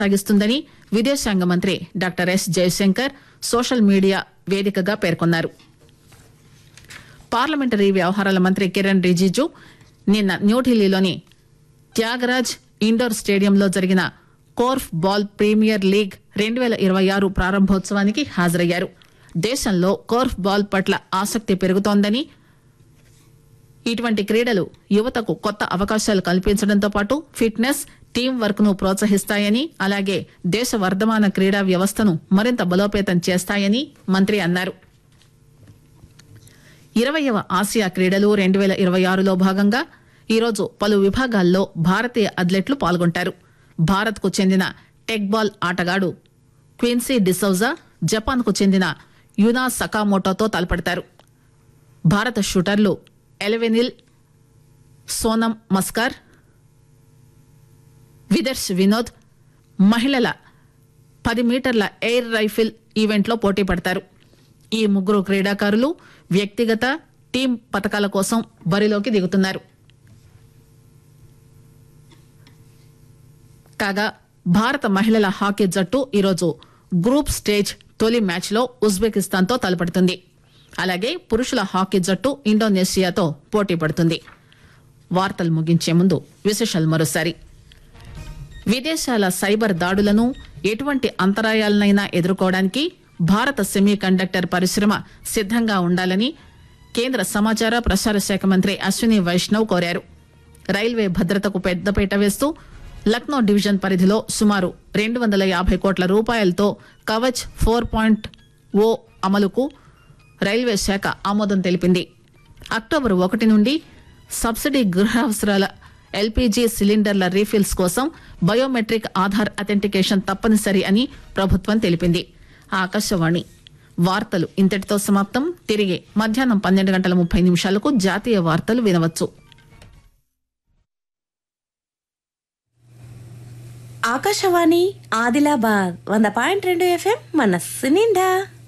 కొనసాగిస్తుందని విదేశాంగ మంత్రి doctor S Jaishankar social media వేదికగా పేర్కొన్నారు పార్లమెంటరీ వ్యవహారాల మంత్రి కిరణ్ రిజిజు నిన్న న్యూఢిల్లీలోని త్యాగరాజ్ ఇండోర్ స్టేడియంలో జరిగిన కోర్ఫ్ బాల్ ప్రీమియర్ లీగ్ రెండు పేల ఇరవై ఆరు ప్రారంభోత్సవానికి హాజరయ్యారు దేశంలో కోర్ఫ్ బాల్ పట్ల ఆసక్తి పెరుగుతోందని ఇటువంటి క్రీడలు యువతకు కొత్త అవకాశాలు కల్పించడంతో పాటు ఫిట్నెస్ టీం వర్క్ ను ప్రోత్సహిస్తాయని అలాగే దేశ వర్ధమాన క్రీడా వ్యవస్థను మరింత బలోపేతం చేస్తాయని మంత్రి అన్నారు ఇరవయవ ఆసియా క్రీడలు రెండు పేల ఇరవై ఆరులో భాగంగా ఈరోజు పలు విభాగాల్లో భారతీయ అథ్లెట్లు పాల్గొంటారు భారత్ కు చెందిన టెక్బాల్ ఆటగాడు క్విన్సీ డిసౌజా జపాన్ కు చెందిన యునా సకామోటోతో తలపడతారు భారత షూటర్లు ఎలవెనిల్ సోనం మస్కార్ విదర్శ్ వినోద్ మహిళల పది మీటర్ల ఎయిర్ రైఫిల్ ఈవెంట్లో పోటీ పడతారు ఈ ముగ్గురు క్రీడాకారులు వ్యక్తిగత టీం పథకాల కోసం బరిలోకి దిగుతున్నారు కాగా భారత మహిళల హాకీ జట్టు ఈరోజు గ్రూప్ స్టేజ్ తొలి మ్యాచ్లో ఉజ్బెకిస్తాన్తో తలపడుతుంది అలాగే పురుషుల హాకీ జట్టు ఇండోనేషియాతో పోటీ పడుతుంది వార్తలు ముగించే ముందు విశేషాలు మరోసారి విదేశాల సైబర్ దాడులను ఎటువంటి అంతరాయాలనైనా ఎదుర్కోవడానికి భారత సెమీ కండక్టర్ పరిశ్రమ సిద్దంగా ఉండాలని కేంద్ర సమాచార ప్రసార శాఖ మంత్రి అశ్విని వైష్ణవ్ కోరారు రైల్వే భద్రతకు పెద్దపీట వేస్తూ లక్నో డివిజన్ పరిధిలో సుమారు రెండు వందల యాభై కోట్ల రూపాయలతో కవచ్ ఫోర్ పాయింట్ ఓ అమలుకు రైల్వే శాఖ ఆమోదం తెలిపింది అక్టోబర్ ఒకటి నుండి సబ్సిడీ గృహావసరాల ఎల్పీజీ సిలిండర్ల రీఫిల్స్ కోసం బయోమెట్రిక్ ఆధార్ అథెంటికేషన్ తప్పనిసరి అని ప్రభుత్వం తెలిపింది ఆకాశవాణి వార్తలు ఇంతటితో సమాప్తం తిరిగి మధ్యాహ్నం పన్నెండు గంటల ముప్పై నిమిషాలకు జాతీయ వార్తలు వినవచ్చు ఆకాశవాణి ఆదిలాబాద్ వంద పాయింట్ రెండు ఎఫ్ఎం మనస్సు నిండా